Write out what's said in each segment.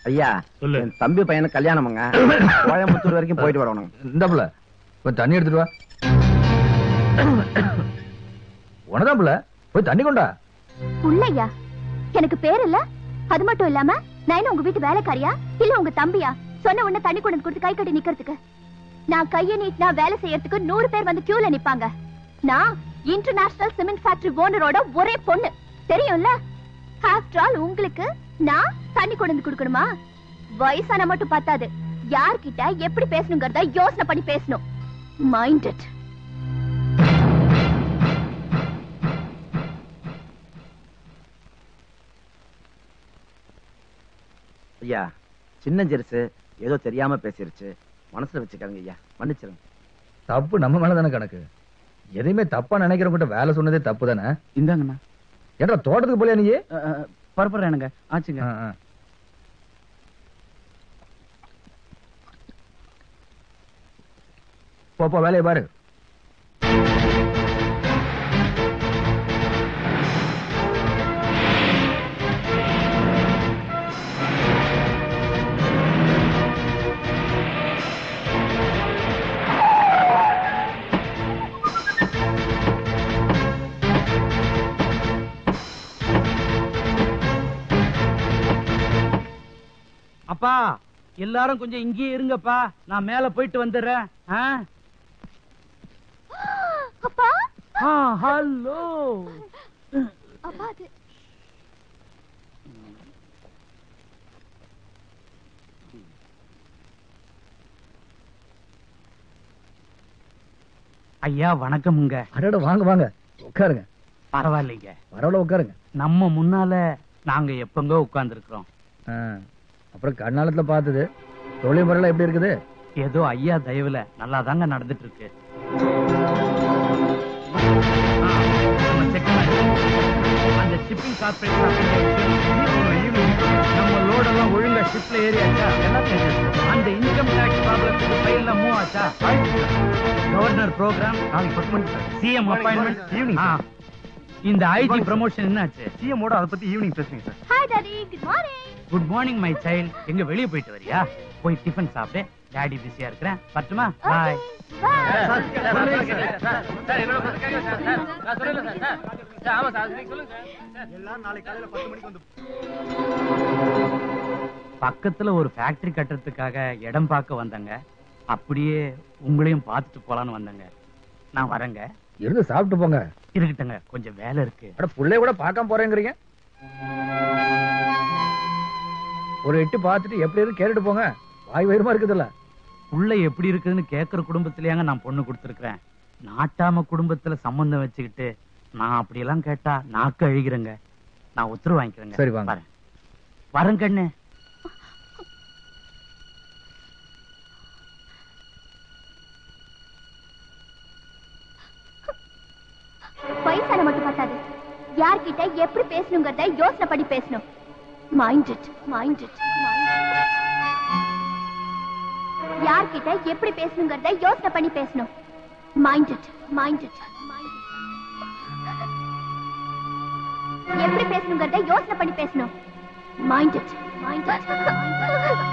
ஐயா சொல்லு. என் தம்பி பையனுக்கு கல்யாணமுங்க கோயம்புத்தூர் வரைக்கும் போயிட்டு வரணும் இந்தாப்புல கொஞ்சம் தண்ணி எடுத்துட்டு வா உனதாப்புல போய் தண்ணி கொண்டா புள்ளையா எனக்கு பேர் இல்ல அது மட்டும் இல்லாம நான் என்ன உங்க வீட்டு வேலைக்காரியா இல்ல உங்க தம்பியா சொன்ன உடனே தண்ணி கொண்டு வந்து கொடுத்து கை கட்டி நிக்கிறதுக்கு நான் கைய நீட்டினா வேலை செய்யறதுக்கு நூறு பேர் வந்து கியூல நிப்பாங்க நான் இன்டர்நேஷனல் சிமெண்ட் ஃபேக்டரி ஓனரோட ஒரே பொண்ணு தெரியும்ல ஆஃப்டர் ஆல் உங்களுக்கு நான் தண்ணி கொண்டு வந்து கொடுக்கணுமா வயசான மட்டும் பத்தாது யார்கிட்ட எப்படி பேசணுங்கிறத யோசனை பண்ணி பேசணும் மைண்ட் இட் ஐயா சின்ன ஜெருசு ஏதோ தெரியாம பேசிருச்சு மனசுல வச்சுக்காங்க ஐயா மன்னிச்சிருங்க தப்பு நம்ம மேல தானே கணக்கு எதையுமே தப்பா நினைக்கிறவங்கிட்ட வேலை சொன்னதே தப்பு தானே இந்தாங்கண்ணா ஏன்டா தோட்டத்துக்கு போலியா நீ பரப்புறேனுங்க ஆச்சுங்க ஆ, ஆ. போ போ வேலையை பாரு அப்பா எல்லாரும் கொஞ்சம் இங்கேயே இருங்கப்பா நான் மேல போயிட்டு வந்துடுறேன் ஆ? அப்பா ஆ ஹலோ அப்பா அது ஐயா வணக்கமுங்க அடட வாங்க வாங்க உட்காருங்க பரவாயில்லைங்க பரவாயில்ல உட்காருங்க நம்ம முன்னால நாங்க எப்பங்க உட்கார்ந்துருக்கிறோம் ஆ, அப்புறம் கண்ணாலத்துல பார்த்தது தொழில் முறையெல்லாம் எப்படி இருக்குது ஏதோ ஐயா தயவுல நல்லா தாங்க நடந்துட்டு இருக்கு ஆ, நம்ம check பண்ணி. அந்த ஷிப்பிங் நம்ம லோடெல்லாம் ஒழுங்கா ஷிப்ல ஏறியாச்சா அந்த இன்கம் டாக்ஸ் ப்ராப்ளத்துக்கு ஃபைல்ல மூவ் ஆச்சா கவர்னர் ப்ரோக்ராம் நாளைக்கு பத்து மணிக்கு சிஎம் அப்பாயின்மெண்ட் ஈவினிங் இந்த ஐஜி ப்ரமோஷன் என்னாச்சு சிஎம் ஓட அதை பத்தி ஈவினிங் பேசுங்க sir hi daddy good morning good morning my child எங்க வெளிய போயிட்டு வரியா போய் டிஃபன் சாப்பிடு டாடி பிஸியா இருக்கிறேன் பட்டுமா பாய் பக்கத்துல ஒரு ஃபேக்டரி கட்டுறதுக்காக இடம் பார்க்க வந்தங்க அப்படியே உங்களையும் பார்த்துட்டு போலான்னு வந்தங்க நான் வரேங்க இருந்து சாப்பிட்டு போங்க இருக்கட்டுங்க கொஞ்சம் வேலை இருக்கு அட புள்ளைய கூட பார்க்காம போறேங்கிறீங்க ஒரு எட்டு பார்த்துட்டு எப்படி இருக்கு கேட்டுட்டு போங்க வாய் வயிறுமா இருக்குதுல்ல உள்ள எப்படி இருக்குதுன்னு கேக்குற குடும்பத்திலேயாங்க நான் பொண்ணு கொடுத்துருக்கேன் நாட்டாம குடும்பத்துல சம்பந்தம் வச்சுக்கிட்டு நான் அப்படியெல்லாம் கேட்டா நாக்கு அழுகிறேங்க நான் உத்தரவு வாங்கிக்கிறேங்க சரி, வாங்க. வரேன் வரேன் கண்ணு வயசான மட்டும் பத்தாது யார்கிட்ட எப்படி பேசணுங்கிறத யோசனை பண்ணி பேசணும் மைண்ட் இட் மைண்ட் இட் யார்கிட்ட எப்படி பேசணுங்கிறத யோசனை பண்ணி பேசணும் மைண்ட் இட் மைண்ட் இட் எப்படி பேசணுங்கிறத யோசனை பண்ணி பேசணும் மைண்ட் இட் மைண்ட் இட்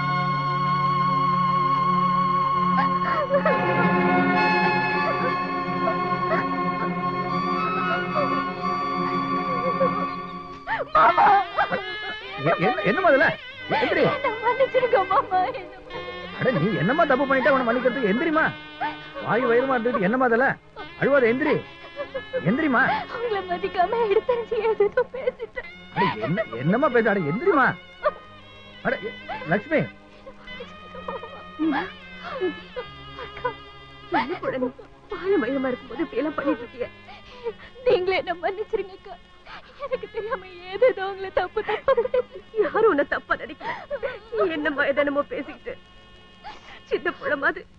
மாமா எ- என்ன- என்னம்மா இதுல எ- எந்திரி என்ன மன்னிச்சிருங்க மாமா அட நீ என்னம்மா தப்பு பண்ணிட்டா உன மன்னிக்கிறதுக்கு எந்திரிமா வாய் வயிறுமா இருந்துட்டு என்னம்மா இதுல அழுவாத எந்திரி எந்திரிமா உங்களை மதிக்காம எடுத்தறிஞ்சு ஏதோ பேசிட்டேன் அட என்ன என்னம்மா பேச அட எந்திரிமா அட எ- லட்சுமி என்ன குழந்தை வாழ மயமா இருக்கும்போது இப்படி எல்லாம் பண்ணிட்டு இருக்கீங்க நீங்களே என்ன மன்னிச்சிருங்க அக்கா எனக்கு தெரியாம ஏதேதோ உங்களை தப்பு தப்பா யாரும் உன்னை தப்பா நினைக்கல நீ என்னம்மா எதனமோ பேசிக்கிட்டு சின்ன புள்ள மாதிரி